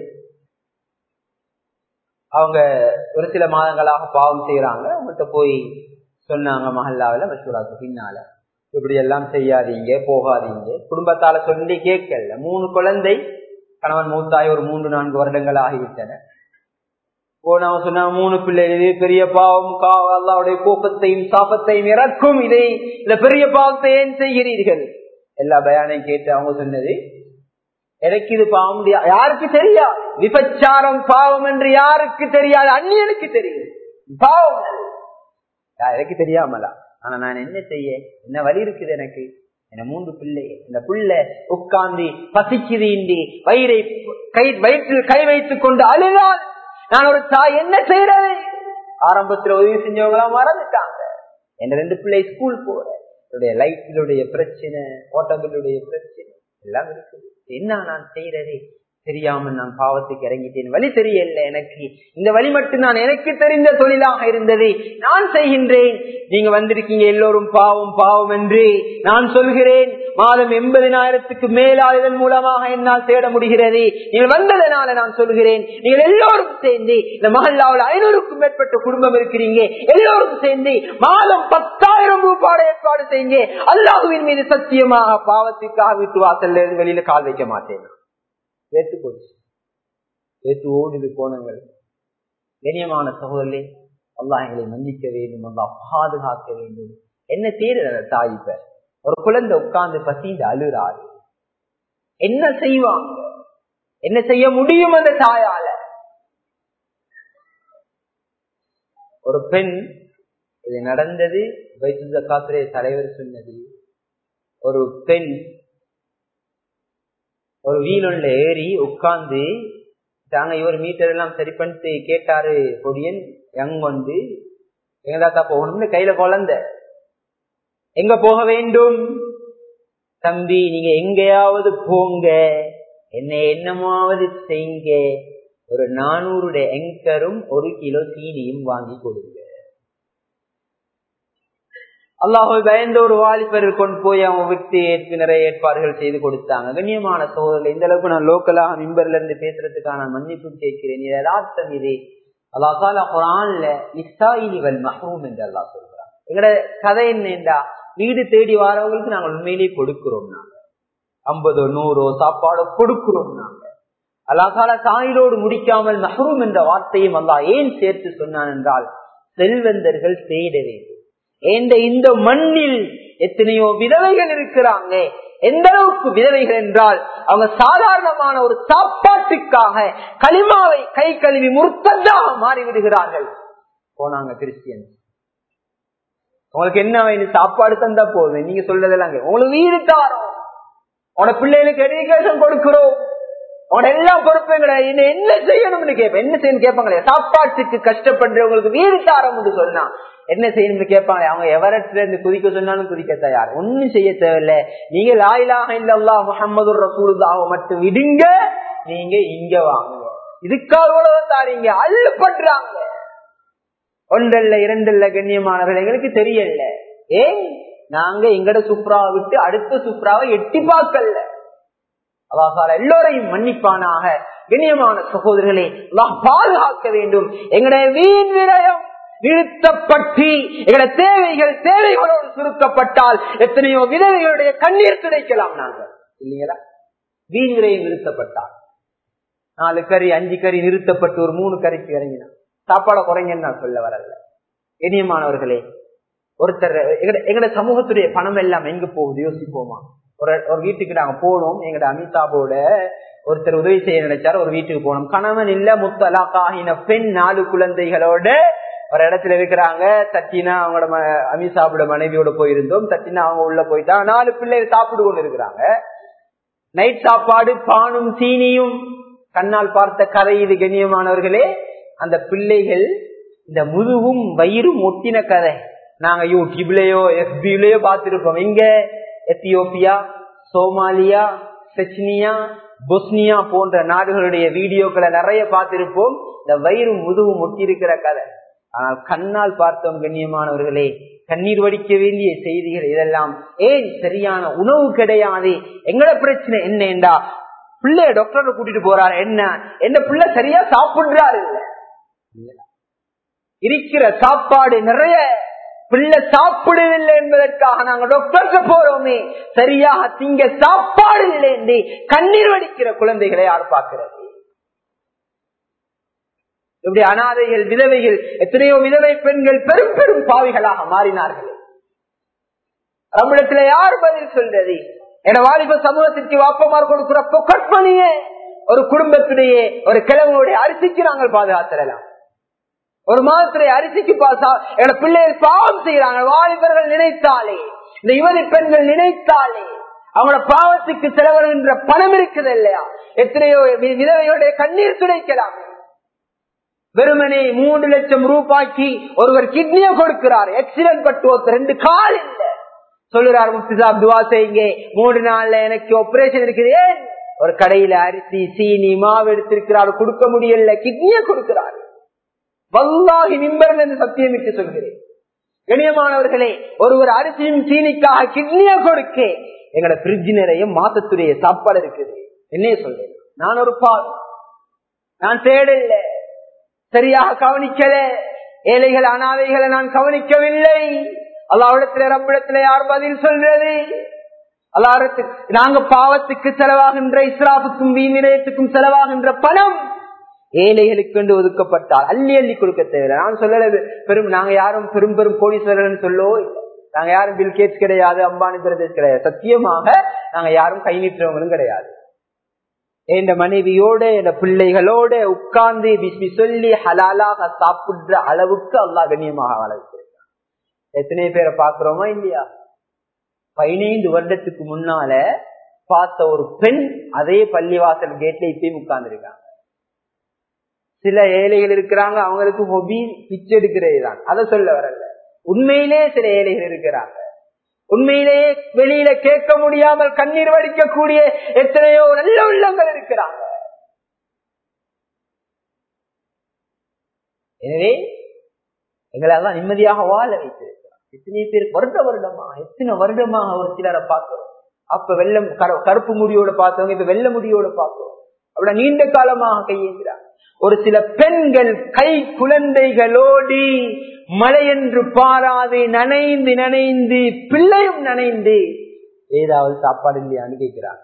அவங்க ஒரு சில மாதங்களாக பாவம் செய்யறாங்க அவங்கள்ட்ட போய் சொன்னாங்க மஹல்லாவில மசூராக்கு பின்னால இப்படி எல்லாம் செய்யாதீங்க போகாதீங்க குடும்பத்தால சொல்லி கேட்கல மூணு குழந்தை கணவன் மூத்தாய் ஒரு மூன்று நான்கு வருடங்கள் ஆகிவிட்டன போனவங்க சொன்னாங்க மூணு பிள்ளைகள் பெரிய பாவம் அல்லாவுடைய கோபத்தையும் சாபத்தையும் இறக்கும் இதை இந்த பெரிய பாவத்தை ஏன் செய்கிறீர்கள் எல்லா பயானையும் கேட்டு அவங்க சொன்னது எனக்கு இது பாவம் யாருக்கு தெரியாது விபச்சாரம் பாவம் என்று யாருக்கு தெரியாது அந்நியனுக்கு தெரியும் பாவம் எனக்கு தெரியாமலா ஆனா நான் என்ன செய்ய என்ன வழி இருக்குது எனக்கு என மூன்று பிள்ளை இந்த புள்ள உட்கார்ந்து பசிக்குது இன்றி வயிறை கை வயிற்றில் கை வைத்துக் கொண்டு அழுதால் நான் ஒரு தாய் என்ன செய்யறது ஆரம்பத்துல உதவி செஞ்சவங்களா மறந்துட்டாங்க என் ரெண்டு பிள்ளை ஸ்கூல் போற என்னுடைய லைஃபிலுடைய பிரச்சனை ஓட்டங்களுடைய பிரச்சனை எல்லாம் இருக்குது என்ன நான் செய்யறது தெரியாம நான் பாவத்துக்கு இறங்கிட்டேன் வழி தெரியல எனக்கு இந்த வழி மட்டும் நான் எனக்கு தெரிந்த தொழிலாக இருந்தது நான் செய்கின்றேன் நீங்க வந்திருக்கீங்க எல்லோரும் பாவம் பாவம் என்று நான் சொல்கிறேன் மாதம் எண்பதினாயிரத்துக்கு மேலால் இதன் மூலமாக என்னால் தேட முடிகிறது நீங்கள் வந்ததனால நான் சொல்கிறேன் நீங்கள் எல்லோரும் சேர்ந்து இந்த மகல்லாவில் ஐநூறுக்கும் மேற்பட்ட குடும்பம் இருக்கிறீங்க எல்லோரும் சேர்ந்து மாதம் பத்தாயிரம் ரூபாய் ஏற்பாடு செய்யுங்க அல்லாஹுவின் மீது சத்தியமாக பாவத்துக்காக வீட்டு வாசல்ல இருந்து வெளியில கால் வைக்க மாட்டேன் வேத்து போச்சு வேத்து ஓடுது போனங்கள் கண்ணியமான சகோதரே அல்லாஹ் எங்களை மன்னிக்க வேண்டும் அல்லாஹ் பாதுகாக்க வேண்டும் என்ன தேடுற தாய் இப்ப ஒரு குழந்தை உட்கார்ந்து பசிந்து அழுறாரு என்ன செய்வாங்க என்ன செய்ய முடியும் அந்த தாயால ஒரு பெண் இது நடந்தது வைத்து காத்திரே தலைவர் சொன்னது ஒரு பெண் ஒரு வீலுள்ள ஏறி உட்கார்ந்து தாங்க இவர் மீட்டர் எல்லாம் சரி பண்ணிட்டு கேட்டாரு பொடியன் யங் வந்து எங்க தாத்தா போகணும்னு கையில குழந்த எங்க போக வேண்டும் தம்பி நீங்க எங்கேயாவது போங்க என்ன என்னமாவது செய்யுங்க ஒரு நானூறு எங்கரும் ஒரு கிலோ சீனியும் வாங்கி கொடுங்க அல்லாஹை பயந்த ஒரு வாலிபர் கொண்டு போய் அவங்க விட்டு ஏற்று நிறைய ஏற்பாடுகள் செய்து கொடுத்தாங்க கண்ணியமான சோதரில் இந்த அளவுக்கு நான் லோக்கலாக மிம்பர்ல இருந்து பேசுறதுக்கான நான் மன்னிப்பு கேட்கிறேன் இது யதார்த்தம் இது அல்லாஹால குரான்ல நிஸ்தாயினிவல் மஹூம் என்று அல்லா சொல்றான் எங்கட கதை என்னண்டா வீடு தேடி வரவங்களுக்கு நாங்கள் உண்மையிலேயே கொடுக்கிறோம் நாங்க ஐம்பதோ நூறோ சாப்பாடோ கொடுக்கிறோம் நாங்க அல்லாஹால தாயிலோடு முடிக்காமல் மஹரூம் என்ற வார்த்தையும் அல்லா ஏன் சேர்த்து சொன்னான் என்றால் செல்வந்தர்கள் தேட வேண்டும் இந்த இந்த மண்ணில் எத்தனையோ விதவைகள் இருக்கிறாங்க எந்த அளவுக்கு விதவைகள் என்றால் அவங்க சாதாரணமான ஒரு சாப்பாட்டுக்காக களிமாவை கை கழுவி முர்த்ததாக மாறிவிடுகிறார்கள் போனாங்க கிறிஸ்டியன் உங்களுக்கு என்ன வேணும் சாப்பாடு தந்தா போதும் நீங்க சொல்றதெல்லாம் கேட்கும். உங்களுக்கு வீடு தாரோம் உன பிள்ளைகளுக்கு எஜுகேஷன் கொடுக்கிறோம் உன எல்லா பொறுப்பும் கிடையாது இன்னும் என்ன செய்யணும்னு கேட்பேன் என்ன செய்யணும் கேட்பாங்களே சாப்பாட்டுக்கு கஷ்டப்படுறவங்களுக்கு வீடு தாரோம்னு சொன்னா என்ன செய்யணும்னு கேட்பாங்க அவங்க எவரட்ல இருந்து குதிக்க சொன்னாலும் குதிக்க தயார் ஒண்ணும் செய்ய தேவையில்ல நீங்க லாயிலாக இல்லல்லா முகமது ரசூலுல்லாவை மட்டும் விடுங்க நீங்க இங்க வாங்க இதுக்காக உலக தாரீங்க அள்ளுப்படுறாங்க ஒன்றல்ல இரண்டல்ல கண்ணியமானவர்கள் எங்களுக்கு தெரியல ஏன் நாங்க எங்கட சுப்ராவை விட்டு அடுத்த சுப்ராவை எட்டி பார்க்கல அல்லாஹால எல்லோரையும் மன்னிப்பானாக கண்ணியமான சகோதரர்களே அல்லாஹ் பாதுகாக்க வேண்டும் எங்களுடைய வீண் விரயம் நிறுத்தப்பட்டு எங்களோட தேவைகள் தேவைகளோடு சுருக்கப்பட்டால் எத்தனையோ விதவைகளுடைய கண்ணீர் துடைக்கலாம் நாங்கள் இல்லைங்களா வீண் விரயம் நிறுத்தப்பட்டால் நாலு கறி அஞ்சு கறி நிறுத்தப்பட்டு ஒரு மூணு கறிக்கு இறங்கினா சாப்பாடை குறைங்கன்னு நான் சொல்ல வரல இனியமானவர்களே ஒருத்தர் எங்கட எங்கட சமூகத்துடைய பணம் எல்லாம் எங்க போகுது யோசிப்போமா ஒரு ஒரு வீட்டுக்கு நாங்க போனோம் எங்கட அமிதாபோட ஒருத்தர் உதவி செய்ய நினைச்சாரு ஒரு வீட்டுக்கு போனோம் கணவன் இல்ல முத்தலாக்காகின பெண் நாலு குழந்தைகளோட ஒரு இடத்துல இருக்கிறாங்க தட்டினா அவங்களோட ம- அமிதாபோட மனைவியோட போயிருந்தோம் தட்டினா அவங்க உள்ள போயிட்டாங்க நாலு பிள்ளைகள் சாப்பிட்டு கொண்டு இருக்கிறாங்க நைட் சாப்பாடு பானும் சீனியும் கண்ணால் பார்த்த கதை இது கண்ணியமானவர்களே அந்த பிள்ளைகள் இந்த முதுகும் வயிறும் ஒட்டின கதை நாங்க யூடியூப்லயோ எஃபிலயோ பார்த்திருப்போம் எங்க எத்தியோப்பியா சோமாலியா செச்னியா பொஸ்னியா போன்ற நாடுகளுடைய வீடியோக்களை நிறைய பார்த்திருப்போம் இந்த வயிறும் முதுகும் ஒட்டி இருக்கிற கதை ஆனால் கண்ணால் பார்த்தோம் கண்ணியமானவர்களே கண்ணீர் வடிக்க வேண்டிய செய்திகள் இதெல்லாம் ஏன் சரியான உணவு கிடையாது எங்கட பிரச்சனை என்னண்டா பிள்ளைய டாக்டர் கூட்டிட்டு போறாரு என்ன என்ன பிள்ளை சரியா சாப்பிடுறாரு இல்ல இருக்கிற சாப்பாடு நிறைய பிள்ளை சாப்பிடவில்லை என்பதற்காக நாங்க டாக்டருக்கு போறோமே சரியாக திங்க சாப்பாடு இல்லை என்று கண்ணீர் வடிக்கிற குழந்தைகளை யார் பார்க்கிறது இப்படி அனாதைகள் விதவைகள் எத்தனையோ விதவை பெண்கள் பெரும் பெரும் பாவிகளாக மாறினார்கள் நம்மிடத்துல யார் பதில் சொல்றது என வாலிப சமூகத்திற்கு வாப்பமார் கொடுக்கிற பொக்கட்மணியே ஒரு குடும்பத்துடைய ஒரு கிழவனுடைய அரிசிக்கு நாங்கள் பாதுகாத்திடலாம் ஒரு மாதத்துடைய அரிசிக்கு பாசா என பிள்ளைகள் பாவம் செய்யறாங்க வாலிபர்கள் நினைத்தாலே இந்த யுவதி பெண்கள் நினைத்தாலே அவங்களோட பாவத்துக்கு செலவழிகின்ற பணம் இருக்குது இல்லையா எத்தனையோ வி- விதவையோடைய கண்ணீர் துடைக்கலாம் வெறுமனே மூன்று லட்சம் ரூபாய்க்கு ஒருவர் கிட்னியை கொடுக்கிறார் ஆக்சிடென்ட் பட்டு ஒருத்தர் ரெண்டு கால் இல்ல சொல்லுறார் முஃப்தி சாப் துவா செய்யுங்க மூணு நாள்ல எனக்கு ஆபரேஷன் இருக்குது ஏன் ஒரு கடையில அரிசி சீனி மாவு எடுத்திருக்கிறார் கொடுக்க முடியல கிட்னியை கொடுக்கிறார் வல்லாகி நிம்பர்கள் என்று சத்தியமிட்டு சொல்கிறேன் கணியமானவர்களே ஒருவர் அரிசியும் சீனிக்காக கிட்னியை கொடுக்க எங்களோட பிரிட்ஜ் நிறைய மாசத்துடைய சாப்பாடு இருக்குது என்னைய சொல்றேன் நான் ஒரு பால் நான் தேடல சரியாக கவனிக்கல ஏழைகள் அனாதைகளை நான் கவனிக்கவில்லை அல்லாவிடத்துல ரப்பிடத்துல யார் பதில் சொல்றது அல்லாடத்துக்கு நாங்க பாவத்துக்கு செலவாகின்ற இஸ்ராஃபுக்கும் வீமினயத்துக்கும் செலவாகின்ற பணம் ஏழைகளுக்கு என்று ஒதுக்கப்பட்டால் அள்ளி அள்ளி கொடுக்க தேவை நான் சொல்லல பெரும் நாங்க யாரும் பெரும் பெரும் கோடீஸ்வரர்கள் சொல்லவோ இல்லை நாங்க யாரும் பில்கேட்ஸ் கிடையாது அம்பானி பிரதேஷ் கிடையாது சத்தியமாக நாங்க யாரும் கை நீட்டுறவங்களும் கிடையாது என் மனைவியோட என் பிள்ளைகளோட உட்கார்ந்து பிஸ்மி சொல்லி ஹலாலாக சாப்பிடுற அளவுக்கு அல்லா கண்ணியமாக வளர்த்திருக்கான் எத்தனை பேரை பாக்குறோமா இல்லையா பதினைந்து வருடத்துக்கு முன்னால பார்த்த ஒரு பெண் அதே பள்ளிவாசல் கேட்ல இப்பயும் உட்கார்ந்து இருக்காங்க சில ஏழைகள் இருக்கிறாங்க அவங்களுக்கு ஹொபி பிச்சை எடுக்கிறது தான் அதை சொல்ல வரல உண்மையிலே சில ஏழைகள் இருக்கிறாங்க உண்மையிலேயே வெளியில கேட்க முடியாமல் கண்ணீர் வடிக்கக்கூடிய எத்தனையோ நல்ல உள்ளங்கள் இருக்கிறாங்க எனவே எங்களெல்லாம் நிம்மதியாக வாழ வைத்திருக்கிறார் எத்தனை பேர் வருட வருடமா எத்தனை வருடமாக ஒரு சிலரை பார்க்கிறோம் அப்ப வெள்ளம் கரு- கருப்பு முடியோட பார்த்தவங்க இப்ப வெள்ள முடியோட பார்க்கிறோம் அவ்வளவு நீண்ட காலமாக கையேங்கிறார் ஒரு சில பெண்கள் கை குழந்தைகளோடு மழை என்று பாராது நனைந்து நனைந்து பிள்ளையும் நனைந்து ஏதாவது சாப்பாடு இல்லையான்னு கேட்கிறார்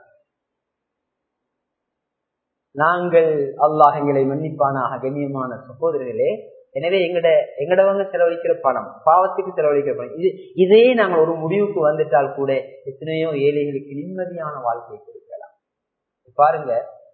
நாங்கள் அல்லாஹ் எங்களை மன்னிப்பானாக கண்ணியமான சகோதரர்களே எனவே எங்கட எங்கடவங்க செலவழிக்கிற பணம் பாவத்துக்கு செலவழிக்கிற பணம் இது இதே நாங்கள் ஒரு முடிவுக்கு வந்துட்டால் கூட எத்தனையோ ஏழைகளுக்கு நிம்மதியான வாழ்க்கை கொடுக்கலாம் பாருங்க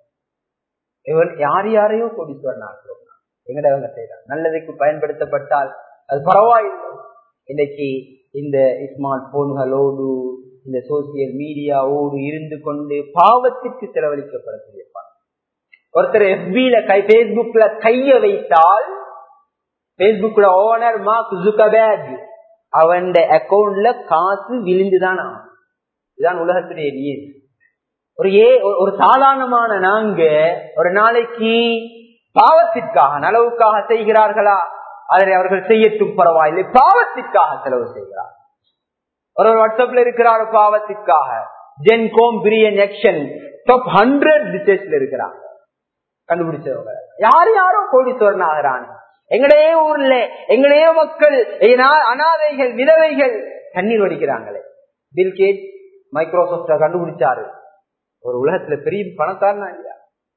இவன் யார் யாரையோ கோடீஸ்வரன் ஆக்குறோம் எங்கடவங்க செய்யறாங்க நல்லதுக்கு பயன்படுத்தப்பட்டால் அது பரவாயில்லை இன்னைக்கு இந்த ஸ்மார்ட் போன்களோடு இந்த சோசியல் மீடியாவோடு இருந்து கொண்டு பாவத்திற்கு செலவழிக்கப்படக்கூடிய பணம் ஒருத்தர் எஃபில கை பேஸ்புக்ல கைய வைத்தால் பேஸ்புக்ல ஓனர் மார்க் ஜுகபேக் அவன் அக்கௌண்ட்ல காசு விழுந்துதான் ஆகும் இதுதான் உலகத்துடைய நீர் ஒரு ஏ ஒரு சாதாரணமான நாங்க ஒரு நாளைக்கு பாவத்திற்காக நலவுக்காக செய்கிறார்களா அதனை அவர்கள் செய்யட்டும் பரவாயில்லை பாவத்திற்காக செலவு செய்கிறார் ஒரு வாட்ஸ்அப்ல இருக்கிறார் பாவத்திற்காக ஜென்கோம் பிரியன் எக்ஷன் டாப் ஹண்ட்ரட் லிஸ்ட்ல இருக்கிறாங்க கண்டுபிடிச்சவங்க யார் யாரோ கோடீஸ்வரன் ஆகிறான் எங்கடைய ஊர்ல எங்கடைய மக்கள் அனாதைகள் விதவைகள் கண்ணீர் வடிக்கிறாங்களே பில்கேட் மைக்ரோசாப்ட கண்டுபிடிச்சாரு ஒரு உலகத்துல பெரிய பணக்காரனா இல்லையா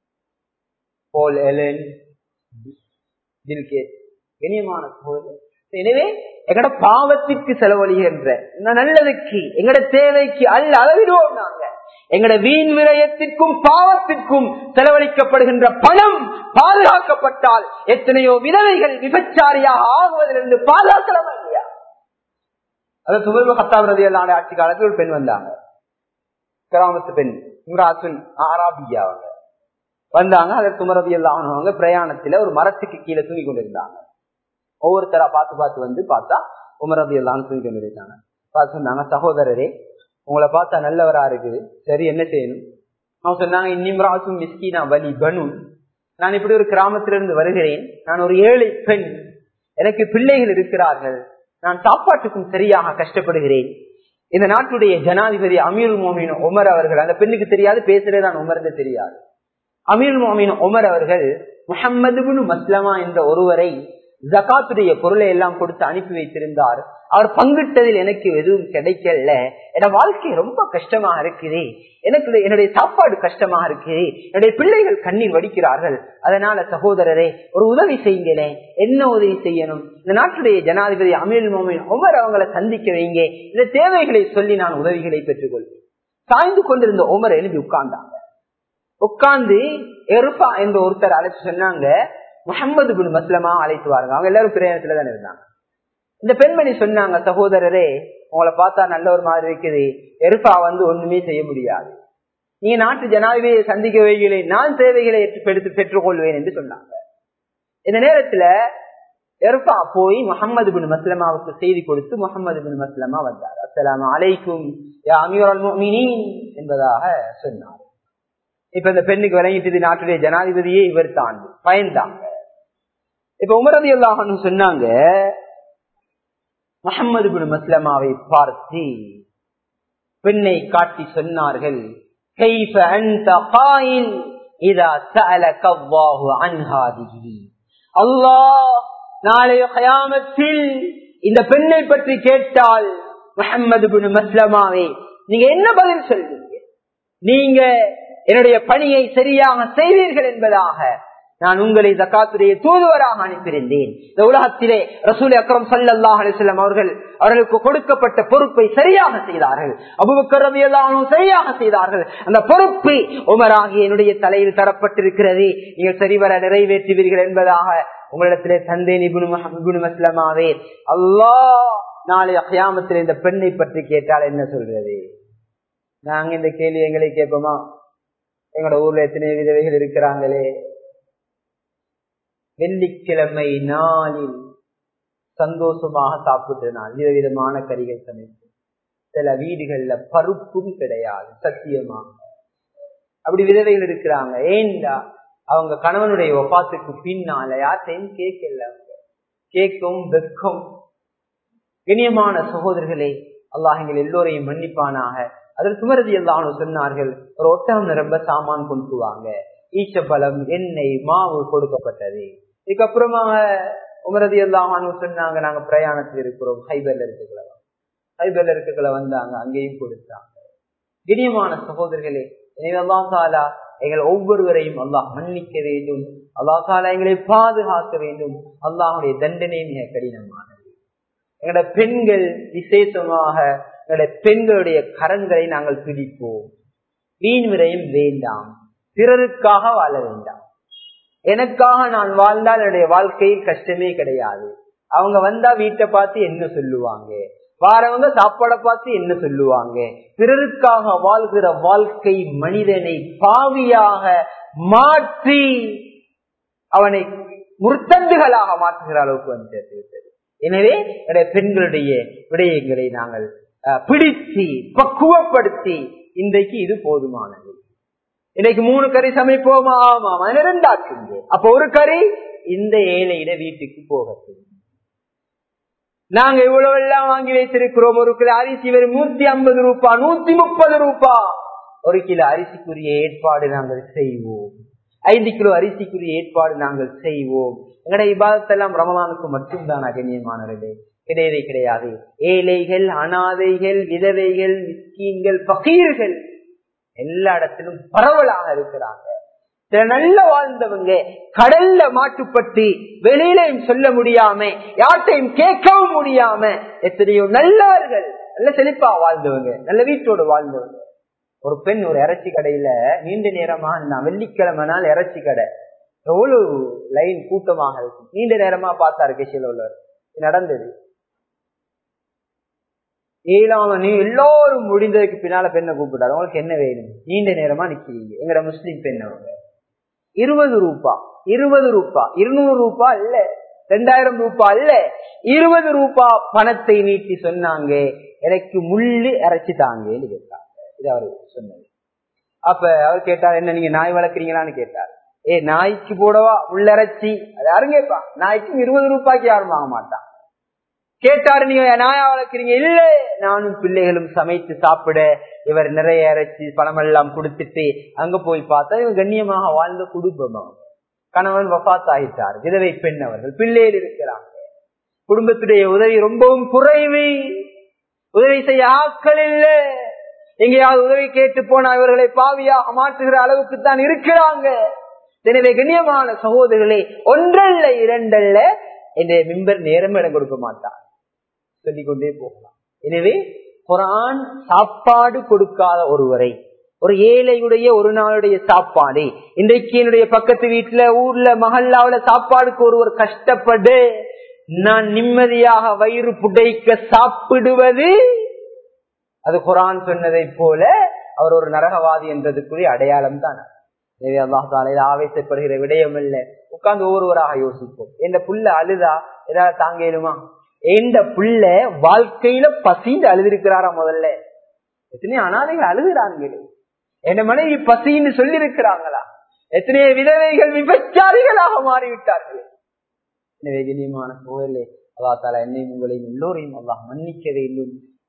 போல் எலன் பில்கேட் கண்ணியமான எனவே எங்கட பாவத்திற்கு செலவழிகின்ற நல்லதுக்கு எங்கட தேவைக்கு அல்ல அளவிடுவோம் நாங்க எங்கட வீண் விரயத்திற்கும் பாவத்திற்கும் செலவழிக்கப்படுகின்ற பணம் பாதுகாக்கப்பட்டால் எத்தனையோ விதவைகள் விபச்சாரியாக ஆகுவதிலிருந்து பாதுகாக்கலாம் இல்லையா அது சுமர்வு கத்தாவிரதி எல்லாம் ஆட்சி காலத்தில் ஒரு பெண் வந்தாங்க கிராமத்து பெண் இம்ராசுன் ஆராபியா அவங்க வந்தாங்க அதற்கு துமரதி எல்லாம் அவங்க பிரயாணத்துல ஒரு மரத்துக்கு கீழே தூங்கி கொண்டிருந்தாங்க ஒவ்வொருத்தரா பார்த்து பார்த்து வந்து பார்த்தா உமரதி எல்லாம் தூங்கி கொண்டிருந்தாங்க பார்த்து சொன்னாங்க சகோதரரே உங்களை பார்த்தா நல்லவரா இருக்குது சரி என்ன செய்யணும் அவங்க சொன்னாங்க இன்னிம்ராசும் மிஸ்கினா வலி பனு நான் இப்படி ஒரு கிராமத்திலிருந்து வருகிறேன் நான் ஒரு ஏழை பெண் எனக்கு பிள்ளைகள் இருக்கிறார்கள் நான் சாப்பாட்டுக்கும் சரியாக கஷ்டப்படுகிறேன் இந்த நாட்டுடைய ஜனாதிபதி அமீர் மோமின் உமர் அவர்கள் அந்த பெண்ணுக்கு தெரியாது பேசுறதுதான் உமர்ந்து தெரியாது அமீர் மோமின் உமர் அவர்கள் முகம்மது மஸ்லமா என்ற ஒருவரை ஜகாத்துடைய பொருளை எல்லாம் கொடுத்து அனுப்பி வைத்திருந்தார் அவர் பங்கிட்டதில் எனக்கு எதுவும் கிடைக்கல என் வாழ்க்கை ரொம்ப கஷ்டமாக இருக்குது எனக்கு என்னுடைய சாப்பாடு கஷ்டமாக இருக்குது என்னுடைய பிள்ளைகள் கண்ணீர் வடிக்கிறார்கள் அதனால சகோதரரே ஒரு உதவி செய்யுங்களே என்ன உதவி செய்யணும் இந்த நாட்டுடைய ஜனாதிபதி அமீர் மோமின் உமர் அவங்களை சந்திக்க வைங்க இந்த தேவைகளை சொல்லி நான் உதவிகளை பெற்றுக்கொள்வேன் சாய்ந்து கொண்டிருந்த உமர் எழுதி உட்கார்ந்தாங்க உட்கார்ந்து எருப்பா என்ற ஒருத்தர் அழைச்சு சொன்னாங்க முகமது பின் மஸ்லமா அழைத்து வாருங்க அவங்க எல்லாரும் பிரயாணத்துல தான் இருந்தாங்க இந்த பெண்மணி சொன்னாங்க சகோதரரே உங்களை பார்த்தா நல்ல ஒரு மாதிரி இருக்குது எருப்பா வந்து ஒண்ணுமே செய்ய முடியாது நீங்க நாட்டு ஜனாதிபதியை சந்திக்க வைகளை நான் சேவைகளை எடுத்து பெற்றுக்கொள்வேன் என்று சொன்னாங்க இந்த நேரத்துல எருப்பா போய் முகமது பின் மஸ்லமாவுக்கு செய்தி கொடுத்து முகமது பின் மஸ்லமா வந்தார் அஸ்லாம் அலைக்கும் என்பதாக சொன்னார் இப்ப இந்த பெண்ணுக்கு விளங்கிட்டது நாட்டுடைய ஜனாதிபதியே இவர் தான் பயந்தாங்க இப்ப உமரதி அல்லாஹன்னு சொன்னாங்க முகமது பின் மஸ்லமாவை பார்த்து பெண்ணை காட்டி சொன்னார்கள் كيف أنت قائل إذا سألك الله عن هذه الله நாளைய கயாமத்தில் இந்த பெண்ணை பற்றி கேட்டால் முகமது பின் மஸ்லமாவே நீங்க என்ன பதில் சொல்வீங்க நீங்க என்னுடைய பணியை சரியாக செய்வீர்கள் என்பதாக நான் உங்களை ஜக்காத்துடைய தூதுவராக அனுப்பியிருந்தேன் இந்த உலகத்திலே ரசூல் அக்ரம் சல்லாஹ் அலிஸ்லாம் அவர்கள் அவர்களுக்கு கொடுக்கப்பட்ட பொறுப்பை சரியாக செய்தார்கள் அபுபக்கர் ரவி எல்லாரும் சரியாக செய்தார்கள் அந்த பொறுப்பு உமராகிய என்னுடைய தலையில் தரப்பட்டிருக்கிறது நீங்கள் சரிவர நிறைவேற்றுவீர்கள் என்பதாக உங்களிடத்திலே தந்தேன் இபுனு மஸ்லமாவே அல்லாஹ் நாளை அகையாமத்தில் இந்த பெண்ணை பற்றி கேட்டால் என்ன சொல்றது நாங்க இந்த கேள்வி எங்களை கேட்போமா எங்களோட ஊர்ல எத்தனை விதவைகள் இருக்கிறாங்களே வெள்ளிக்கிழமை நாளில் சந்தோஷமாக சாப்பிட்டு நாள் விதவிதமான கறிகள் சமைத்து சில வீடுகள்ல பருப்பும் கிடையாது சத்தியமாக அப்படி விதவைகள் இருக்கிறாங்க ஏண்டா அவங்க கணவனுடைய ஒப்பாத்துக்கு பின்னால யார்த்தையும் கேட்கல கேட்கும் வெக்கம் கண்ணியமான சகோதரர்களே அல்லாஹ் எங்கள் எல்லோரையும் மன்னிப்பானாக அதில் சுமரதி எல்லாம் சொன்னார்கள் ஒரு ஒட்டகம் நிரம்ப சாமான் கொண்டு வாங்க ஈச்சப்பழம் எண்ணெய் மாவு கொடுக்கப்பட்டது இதுக்கப்புறமாக உமரதி எல்லாம் சொன்னாங்க நாங்க பிரயாணத்தில் இருக்கிறோம் ஹைபர்ல இருக்குகள ஹைபர்ல இருக்குகள வந்தாங்க அங்கேயும் கொடுத்தாங்க கிரியமான சகோதரர்களே இனிவெல்லாம் சாலா எங்கள் ஒவ்வொருவரையும் அல்லாஹ் மன்னிக்க வேண்டும் அல்லாஹ் தாலா எங்களை பாதுகாக்க வேண்டும் அல்லாஹுடைய தண்டனை மிக கடினமானது எங்களுடைய பெண்கள் விசேஷமாக எங்களுடைய பெண்களுடைய கரங்களை நாங்கள் பிடிப்போம் வீண் விரையும் வேண்டாம் பிறருக்காக வாழ வேண்டாம் எனக்காக நான் வாழ்ந்தால் என்னுடைய வாழ்க்கையில் கஷ்டமே கிடையாது அவங்க வந்தா வீட்டை பார்த்து என்ன சொல்லுவாங்க வாரவங்க சாப்பாடை பார்த்து என்ன சொல்லுவாங்க பிறருக்காக வாழ்கிற வாழ்க்கை மனிதனை பாவியாக மாற்றி அவனை முர்த்தந்துகளாக மாற்றுகிற அளவுக்கு வந்து எனவே பெண்களுடைய விடயங்களை நாங்கள் பிடித்து பக்குவப்படுத்தி இன்றைக்கு இது போதுமானது இன்னைக்கு மூணு கறி சமைப்போமா ஆமா ரெண்டாக்குங்க அப்ப ஒரு கறி இந்த ஏழையிட வீட்டுக்கு போகட்டும் நாங்க இவ்வளவு எல்லாம் வாங்கி வைத்திருக்கிறோம் ஒரு கிலோ அரிசி வெறும் நூத்தி ஐம்பது ரூபாய் நூத்தி முப்பது ரூபாய் ஒரு கிலோ அரிசிக்குரிய ஏற்பாடு நாங்கள் செய்வோம் ஐந்து கிலோ அரிசிக்குரிய ஏற்பாடு நாங்கள் செய்வோம் எங்களுடைய இபாதத்தெல்லாம் ரமலானுக்கு மட்டும்தான் அகண்யமானவர்களே கிடையவே கிடையாது ஏழைகள் அனாதைகள் விதவைகள் மிஸ்கீன்கள் பகீர்கள் எல்லா இடத்திலும் பரவலாக இருக்கிறாங்க சில நல்ல வாழ்ந்தவங்க கடல்ல மாட்டுப்பட்டு வெளியிலையும் சொல்ல முடியாம யார்ட்டையும் கேட்கவும் முடியாம எத்தனையோ நல்லவர்கள் நல்ல செழிப்பா வாழ்ந்தவங்க நல்ல வீட்டோடு வாழ்ந்தவங்க ஒரு பெண் ஒரு இறைச்சி கடையில நீண்ட நேரமா நான் வெள்ளிக்கிழமை நாள் இறைச்சி கடை எவ்வளவு லைன் கூட்டமாக இருக்கும் நீண்ட நேரமா பார்த்தாரு கட்சியில் உள்ளவர் நடந்தது ஏழாம நீ எல்லோரும் முடிந்ததுக்கு பின்னால பெண்ணை கூப்பிட்டாரு உங்களுக்கு என்ன வேணும் நீண்ட நேரமா நிக்கிறீங்க எங்கட முஸ்லீம் பெண் அவங்க இருபது ரூபா இருபது ரூபா இருநூறு ரூபா இல்ல ரெண்டாயிரம் ரூபா இல்ல இருபது ரூபா பணத்தை நீட்டி சொன்னாங்க எனக்கு முள்ளு இறைச்சி தாங்கன்னு கேட்டாங்க இது அவரு சொன்னது அப்ப அவர் கேட்டார் என்ன நீங்க நாய் வளர்க்குறீங்களான்னு கேட்டார் ஏ நாய்க்கு போடவா உள்ளரைச்சி அது யாரும் கேட்பா நாய்க்கும் இருபது ரூபாய்க்கு யாரும் வாங்க மாட்டான் கேட்டாரு நீங்க நாயா வளர்க்குறீங்க இல்ல நானும் பிள்ளைகளும் சமைத்து சாப்பிட இவர் நிறைய இறைச்சி பணமெல்லாம் கொடுத்துட்டு அங்க போய் பார்த்தா இவங்க கண்ணியமாக வாழ்ந்த குடும்பம் கணவன் வபாத் ஆகிட்டார் விதவை பெண் அவர்கள் பிள்ளைகள் இருக்கிறாங்க குடும்பத்துடைய உதவி ரொம்பவும் குறைவு உதவி செய்ய ஆக்கள் இல்ல எங்கேயாவது உதவி கேட்டு போனா இவர்களை பாவியாக மாற்றுகிற அளவுக்கு தான் இருக்கிறாங்க எனவே கண்ணியமான சகோதரர்களே ஒன்றல்ல இரண்டல்ல என்ற மிம்பர் நேரம் இடம் கொடுக்க மாட்டார் சொல்லிக்கொண்டே போகலாம் எனவே குரான் சாப்பாடு கொடுக்காத ஒருவரை ஒரு ஏழையுடைய ஒரு நாளுடைய சாப்பாடு இன்றைக்கு என்னுடைய பக்கத்து வீட்டுல ஊர்ல மகல்லாவில சாப்பாடுக்கு ஒருவர் கஷ்டப்படு நான் நிம்மதியாக வயிறு புடைக்க சாப்பிடுவது அது குரான் சொன்னதை போல அவர் ஒரு நரகவாதி என்றதுக்குரிய அடையாளம் தான் எனவே அல்லாஹால ஆவேசப்படுகிற விடயம் இல்ல உட்கார்ந்து ஒவ்வொருவராக யோசிப்போம் எந்த புள்ள அழுதா ஏதாவது தாங்க இயலுமா எந்த புள்ள வாழ்க்கையில பசிந்து அழுதிருக்கிறாரா முதல்ல எத்தனையோ அனாதைகள் அழுகிறாங்களே என் மனைவி பசின்னு சொல்லி இருக்கிறாங்களா எத்தனையோ விதவைகள் விபச்சாரிகளாக மாறிவிட்டார்கள் எனவே கண்ணியமான சோழலே அல்லா தாலா என்னையும் உங்களையும் எல்லோரையும் அல்லாஹ் மன்னிக்க வேண்டும்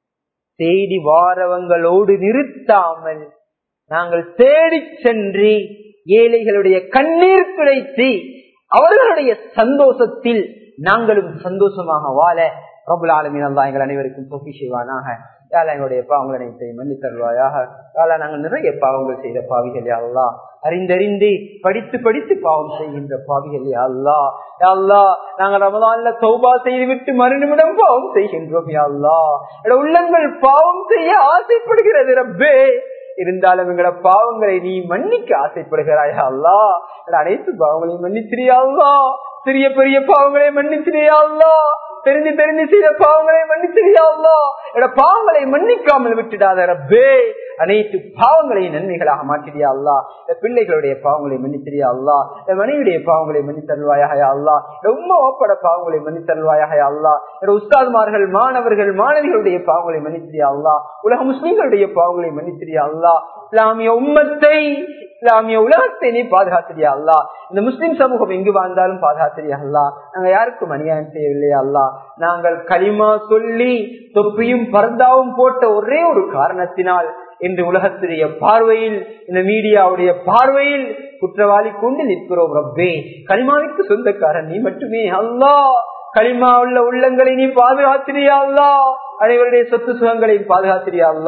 தேடி வாரவங்களோடு நிறுத்தாமல் நாங்கள் தேடி சென்று ஏழைகளுடைய கண்ணீர் பிழைத்து அவர்களுடைய சந்தோஷத்தில் நாங்களும் சந்தோஷமாக வாழ பிரபுல ஆலமீன் அல்லா எங்கள் அனைவருக்கும் தொகை செய்வானாக யாழ் எங்களுடைய பாவங்கள் அனைத்தையும் மன்னி தருவாயாக யாழா நாங்கள் நிறைய பாவங்கள் செய்த பாவிகள் யாழ்லா அறிந்தறிந்து படித்து படித்து பாவம் செய்கின்ற பாவிகள் யாழ்லா யாழ்லா நாங்கள் ரமதான்ல சௌபா செய்து விட்டு மறுநிமிடம் பாவம் செய்கின்றோம் யாழ்லா உள்ளங்கள் பாவம் செய்ய ஆசைப்படுகிறது ரப்பே இருந்தாலும் எங்களோட பாவங்களை நீ மன்னிக்க ஆசைப்படுகிறாயா அல்லா அனைத்து பாவங்களையும் மன்னிச்சிரியா அல்லா சிறிய பெரிய பாவங்களை மன்னிச்சிரியா அல்லா தெரிஞ்சு தெரிஞ்சு செய்த பாவங்களை மன்னிச்சிரியா அல்லா என்னோட பாவங்களை மன்னிக்காமல் விட்டுடாத ரப்பே அனைத்து பாவங்களையும் நன்மைகளாக மாற்றிடியா அல்லா இந்த பிள்ளைகளுடைய பாவங்களை மன்னித்திரியா அல்லா இந்த மனைவியுடைய பாவங்களை மன்னித்தருவாயாக அல்லா இந்த உம்மா ஓப்பட பாவங்களை மன்னித்தருவாயாக அல்லா இந்த உஸ்தாத்மார்கள் மாணவர்கள் மாணவிகளுடைய பாவங்களை மன்னித்திரியா அல்லா உலக முஸ்லீம்களுடைய பாவங்களை மன்னித்திரியா அல்லா இஸ்லாமிய உம்மத்தை இஸ்லாமிய உலகத்தை நீ பாதுகாத்திரியா அல்லா இந்த முஸ்லிம் சமூகம் எங்கு வாழ்ந்தாலும் பாதுகாத்திரியா அல்லா நாங்க யாருக்கும் அநியாயம் செய்யவில்லையா அல்லா நாங்கள் களிமா சொல்லி தொப்பியும் பரந்தாவும் போட்ட ஒரே ஒரு காரணத்தினால் இன்று உலகத்துடைய பார்வையில் இந்த மீடியாவுடைய பார்வையில் குற்றவாளி கொண்டு நிற்கிறோம் ரப்பே களிமாவிற்கு சொந்தக்காரன் நீ மட்டுமே அல்லா களிமா உள்ள உள்ளங்களை நீ பாதுகாத்திரியா அல்லா அனைவருடைய சொத்து சுகங்களையும் பாதுகாத்திரியா அல்லா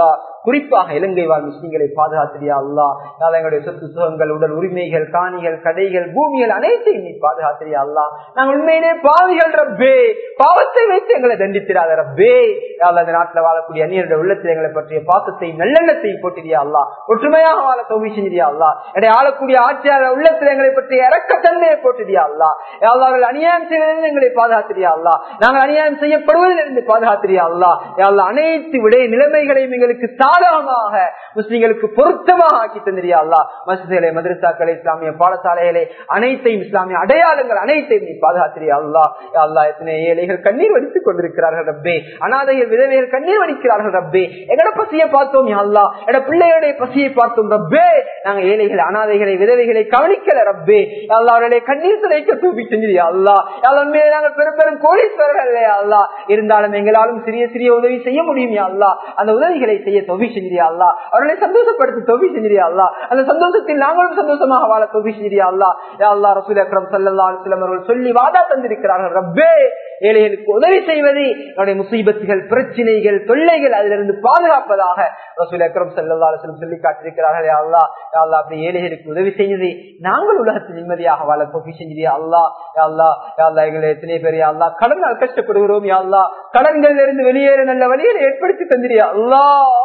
குறிப்பாக இலங்கை வாழ் முஸ்லிம்களை பாதுகாத்திரியா அல்லா யாழ்லா எங்களுடைய சொத்து சுகங்கள் உடல் உரிமைகள் காணிகள் கடைகள் பூமிகள் அனைத்தையும் நீ பாதுகாத்திரியா அல்லா நாங்கள் உண்மையிலே பாவிகள் ரப்பே பாவத்தை வைத்து எங்களை தண்டித்திராத ரப்பே யாழ்லா இந்த நாட்டில் வாழக்கூடிய அந்நியருடைய உள்ளத்தில் எங்களை பற்றிய பாசத்தையும் நல்லெண்ணத்தையும் போட்டிரியா அல்லா ஒற்றுமையாக வாழ தோவி செஞ்சிரியா அல்லா என்னை ஆளக்கூடிய ஆட்சியாளர் உள்ளத்தில் எங்களை பற்றிய இறக்கத்தன்மையை போட்டிரியா அல்லா யாழ்லார்கள் அநியாயம் செய்வதிலிருந்து எங்களை பாதுகாத்திரியா அல்லா நாங்கள் அநியாயம் செய்யப்படுவதிலிருந்து பாதுகாத்திரியா அல்லா யாழ்லா அனைத்து விடை நிலைமைகளையும் எங்களுக்கு சாதகமாக முஸ்லிம்களுக்கு பொருத்தமாக ஆக்கி தந்திரியா அல்லா மசிதிகளை மதரசாக்களை இஸ்லாமிய பாடசாலைகளை அனைத்தையும் இஸ்லாமிய அடையாளங்கள் அனைத்தையும் நீ பாதுகாத்திரியா அல்லா அல்லா எத்தனை ஏழைகள் கண்ணீர் வடித்துக் கொண்டிருக்கிறார்கள் ரப்பே அனாதைகள் விதவைகள் கண்ணீர் வடிக்கிறார்கள் ரப்பே எங்கட பசியை பார்த்தோம் அல்லா எட பிள்ளைகளுடைய பசியை பார்த்தோம் ரப்பே நாங்க ஏழைகள் அனாதைகளை விதவைகளை கவனிக்கல ரப்பே அல்லா அவர்களை கண்ணீர் துடைக்க தூக்கி செஞ்சிரியா அல்லா உண்மையிலே நாங்கள் பெரும் பெரும் கோடீஸ்வரர்கள் இல்லையா அல்லா இருந்தாலும் எங்களாலும் சிறிய சிறிய உதவி செய்ய முடியும் அல்லா அந்த உதவிகளை செய்ய தொகை செஞ்சிரியா அல்லா அவர்களை சந்தோஷப்படுத்த தொகை செஞ்சிரியா அல்லா அந்த சந்தோஷத்தில் நாங்களும் சந்தோஷமாக வாழ தொகை செஞ்சிரியா அல்லா அல்லா ரசூல் அக்ரம் சல்லா அலுவலம் அவர்கள் சொல்லி வாதா தந்திருக்கிறார்கள் ரப்பே ஏழைகளுக்கு உதவி செய்வது என்னுடைய முசீபத்துகள் பிரச்சனைகள் தொல்லைகள் அதிலிருந்து பாதுகாப்பதாக ரசூல் அக்ரம் சல்லா அலுவலம் சொல்லி காட்டிருக்கிறார்கள் அல்லா அல்லா அப்படி ஏழைகளுக்கு உதவி செய்யுது நாங்கள் உலகத்தில் நிம்மதியாக வாழ தொகை செஞ்சிரியா அல்லா அல்லா அல்லா எங்களை எத்தனை பேர் அல்லா கடனால் கஷ்டப்படுகிறோம் அல்லா கடன்கள் இருந்து வெளியேற நல்ல வழியை ஏற்படுத்தி தந்திரியா அல்லா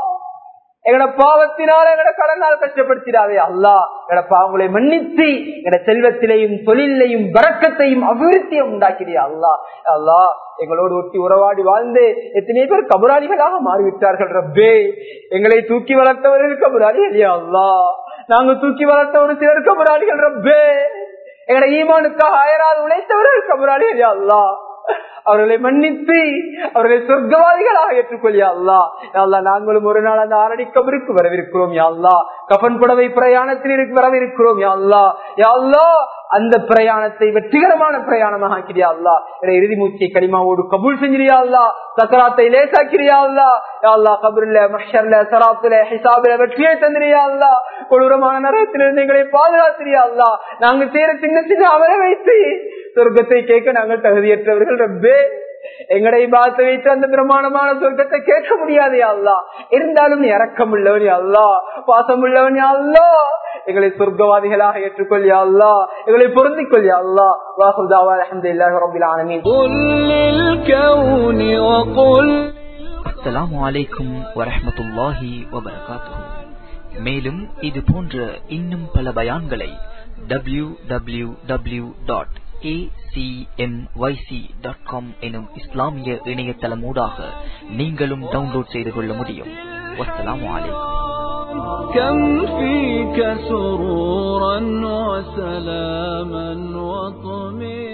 எங்கட பாவத்தினால எங்கட கடனால் கஷ்டப்படுத்திடாதே அல்லா எங்கட பாவங்களை மன்னித்து எங்கட செல்வத்திலையும் தொழிலையும் வரக்கத்தையும் அபிவிருத்தியும் உண்டாக்கிறியா அல்லா அல்லா எங்களோடு ஒட்டி உறவாடி வாழ்ந்து எத்தனை பேர் கபுராளிகளாக மாறிவிட்டார்கள் ரப்பே எங்களை தூக்கி வளர்த்தவர்கள் கபுராளிகள் யா அல்லா நாங்க தூக்கி வளர்த்த ஒரு சிலர் கபுராளிகள் ரப்பே எங்கட ஈமானுக்காக அயராது உழைத்தவர்கள் கபுராளிகள் யா அல்லா அவர்களை மன்னித்து அவர்களை சொர்க்கவாதிகளாக ஏற்றுக்கொள்ளியா அல்லா அல்லா நாங்களும் ஒரு நாள் அந்த ஆரடி கபருக்கு வரவிருக்கிறோம் யாழ்லா கபன் புடவை பிரயாணத்தில் வரவிருக்கிறோம் யாழ்லா யாழ்லா அந்த பிரயாணத்தை வெற்றிகரமான பிரயாணமாக ஆக்கிறியா அல்லா இறுதி மூச்சை கனிமாவோடு கபூல் செஞ்சிரியா அல்லா சக்கராத்தை லேசாக்கிறியா அல்லா அல்லா கபூர்ல மஷர்ல சராத்துல ஹிசாபில வெற்றியை தந்திரியா அல்லா கொடூரமான நரகத்திலிருந்து எங்களை பாதுகாத்திரியா அல்லா நாங்க செய்யற சின்ன சின்ன அவரை வைத்து சொர்க்கத்தை கேட்க நாங்கள் தகுதியற்றவர்கள் ரப்பே எங்கடை பார்த்து வைத்து அந்த பிரமாணமான சொர்க்கத்தை கேட்க முடியாது அல்லா இருந்தாலும் இறக்கம் உள்ளவன் அல்லா பாசம் உள்ளவன் அல்லா எங்களை சொர்க்கவாதிகளாக ஏற்றுக்கொள்ளியா அல்லா எங்களை பொருந்திக் கொள்ளியா அல்லா வாசுதாவா அஹமதுல்லாஹி ரபில் ஆலமீன் அஸ்ஸலாமு அலைக்கும் வரஹ்மத்துல்லாஹி வபரகாத்துஹு மேலும் இது போன்ற இன்னும் பல பயான்களை W W W dot acmyc.com எனும் இஸ்லாமிய இணையதளமூடாக நீங்களும் டவுன்லோட் செய்து கொள்ள முடியும் வஸ்ஸலாமு அலைக்கும் كم فيك سرورا وسلاما وطمئنا